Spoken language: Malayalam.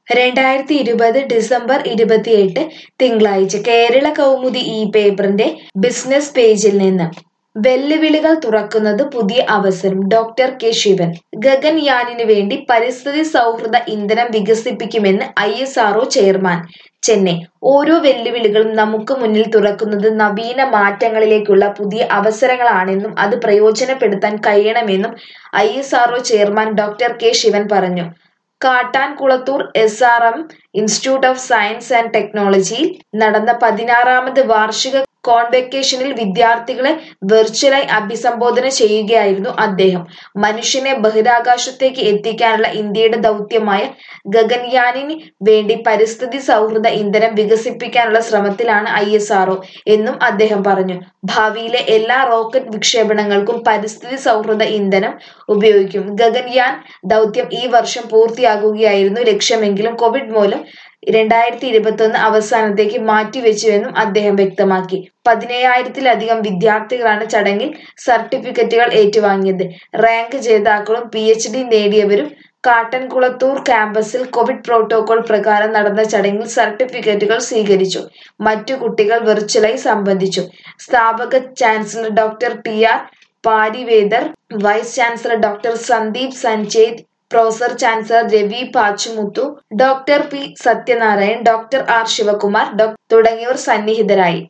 രണ്ടായിരത്തി ഇരുപത് ഡിസംബർ ഇരുപത്തിയെട്ട് തിങ്കളാഴ്ച കേരള കൗമുദി ഈ പേപ്പറിന്റെ ബിസിനസ് പേജിൽ നിന്ന് വെല്ലുവിളികൾ തുറക്കുന്നത് പുതിയ അവസരം ഡോക്ടർ കെ ശിവൻ ഗഗൻയാനിനു വേണ്ടി പരിസ്ഥിതി സൗഹൃദ ഇന്ധനം വികസിപ്പിക്കുമെന്ന് I S RO chairman Chennai ഓരോ വെല്ലുവിളികളും നമുക്ക് മുന്നിൽ തുറക്കുന്നത് നവീന മാറ്റങ്ങളിലേക്കുള്ള പുതിയ അവസരങ്ങളാണെന്നും അത് പ്രയോജനപ്പെടുത്താൻ കഴിയണമെന്നും I S RO chairman doctor K Sivan പറഞ്ഞു Kattankulathur S R M institute of science and ടെക്നോളജിയിൽ നടന്ന പതിനാറാമത് വാർഷിക കോൺവെക്കേഷനിൽ വിദ്യാർത്ഥികളെ വെർച്വലായി അഭിസംബോധന ചെയ്യുകയായിരുന്നു അദ്ദേഹം മനുഷ്യനെ ബഹിരാകാശത്തേക്ക് എത്തിക്കാനുള്ള ഇന്ത്യയുടെ ദൗത്യമായ ഗഗൻയാനിന് വേണ്ടി പരിസ്ഥിതി സൗഹൃദ ഇന്ധനം വികസിപ്പിക്കാനുള്ള ശ്രമത്തിലാണ് ഐ എസ് ആർഒ എന്നും അദ്ദേഹം പറഞ്ഞു ഭാവിയിലെ എല്ലാ റോക്കറ്റ് വിക്ഷേപണങ്ങൾക്കും പരിസ്ഥിതി സൗഹൃദ ഇന്ധനം ഉപയോഗിക്കും ഗഗൻയാൻ ദൗത്യം ഈ വർഷം പൂർത്തിയാകുകയായിരുന്നു ലക്ഷ്യമെങ്കിലും കോവിഡ് മൂലം രണ്ടായിരത്തി ഇരുപത്തൊന്ന് അവസാനത്തേക്ക് മാറ്റിവെച്ചുവെന്നും അദ്ദേഹം വ്യക്തമാക്കി പതിനയ്യായിരത്തിലധികം വിദ്യാർത്ഥികളാണ് ചടങ്ങിൽ സർട്ടിഫിക്കറ്റുകൾ ഏറ്റുവാങ്ങിയത് റാങ്ക് ജേതാക്കളും പി എച്ച് ഡി നേടിയവരും കാട്ടൻകുളത്തൂർ ക്യാമ്പസിൽ കോവിഡ് പ്രോട്ടോകോൾ പ്രകാരം നടന്ന ചടങ്ങിൽ സർട്ടിഫിക്കറ്റുകൾ സ്വീകരിച്ചു മറ്റു കുട്ടികൾ വെർച്വലായി സംബന്ധിച്ചു സ്ഥാപക chancellor doctor T R Parivendhar vice chancellor doctor Sandeep Sanchet professor chancellor Ravi Pachamuthu doctor P Sathyanarayan doctor R Sivakumar ഡോ തുടങ്ങിയവർ സന്നിഹിതരായി